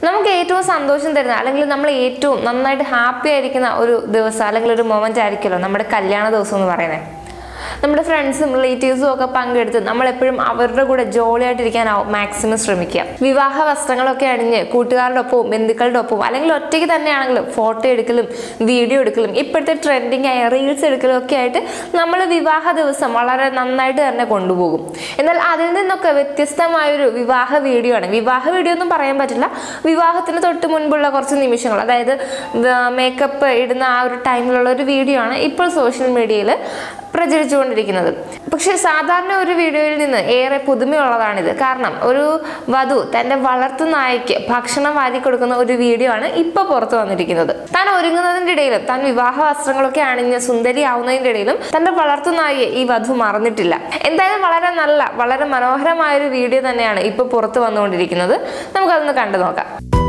നമുക്ക് ഏറ്റവും സന്തോഷം തരുന്ന അല്ലെങ്കിൽ നമ്മൾ ഏറ്റവും നന്നായിട്ട് ഹാപ്പി ആയിരിക്കുന്ന ഒരു ദിവസം അല്ലെങ്കിൽ ഒരു മൊമെന്റ് ആയിരിക്കുമല്ലോ നമ്മുടെ കല്യാണ ദിവസം എന്ന് പറയുന്നത് നമ്മുടെ ഫ്രണ്ട്സും റിലേറ്റീവ്സും ഒക്കെ പങ്കെടുത്ത് നമ്മൾ എപ്പോഴും അവരുടെ കൂടെ ജോളിയായിട്ടിരിക്കാനാവും മാക്സിമം ശ്രമിക്കുക വിവാഹ വസ്ത്രങ്ങളൊക്കെ അണിഞ്ഞ് കൂട്ടുകാരുടെ ഒപ്പവും ബന്ധുക്കളുടെ ഒപ്പവും അല്ലെങ്കിൽ ഒറ്റയ്ക്ക് തന്നെയാണെങ്കിലും ഫോട്ടോ എടുക്കലും വീഡിയോ എടുക്കലും ഇപ്പോഴത്തെ ട്രെൻഡിങ് ആയ റീൽസ് എടുക്കലും ഒക്കെ ആയിട്ട് നമ്മൾ വിവാഹ ദിവസം വളരെ നന്നായിട്ട് തന്നെ കൊണ്ടുപോകും എന്നാൽ അതിൽ നിന്നൊക്കെ വ്യത്യസ്തമായൊരു വിവാഹ വീഡിയോ ആണ് വിവാഹ വീഡിയോ ഒന്നും പറയാൻ പറ്റില്ല വിവാഹത്തിന് തൊട്ട് മുൻപുള്ള കുറച്ച് നിമിഷങ്ങൾ അതായത് മേക്കപ്പ് ഇടുന്ന ആ ഒരു ടൈമിലുള്ള ഒരു വീഡിയോ ആണ് ഇപ്പോൾ സോഷ്യൽ മീഡിയയിൽ പ്രചരിച്ചുകൊണ്ടിരിക്കുന്നത് പക്ഷേ സാധാരണ ഒരു വീഡിയോയിൽ നിന്ന് ഏറെ പുതുമയുള്ളതാണിത് കാരണം ഒരു വധു തന്റെ വളർത്തു നായയ്ക്ക് ഭക്ഷണം വാരി കൊടുക്കുന്ന ഒരു വീഡിയോ ആണ് ഇപ്പൊ പുറത്തു വന്നിരിക്കുന്നത് താൻ ഒരുങ്ങുന്നതിന്റെ ഇടയിലും താൻ വിവാഹ വസ്ത്രങ്ങളൊക്കെ അണിഞ്ഞ് സുന്ദരിയാവുന്നതിന്റെ ഇടയിലും തന്റെ വളർത്തു നായയെ ഈ വധു മറന്നിട്ടില്ല എന്തായാലും വളരെ നല്ല വളരെ മനോഹരമായ ഒരു വീഡിയോ തന്നെയാണ് ഇപ്പൊ പുറത്തു വന്നുകൊണ്ടിരിക്കുന്നത് നമുക്കതൊന്ന് കണ്ടു നോക്കാം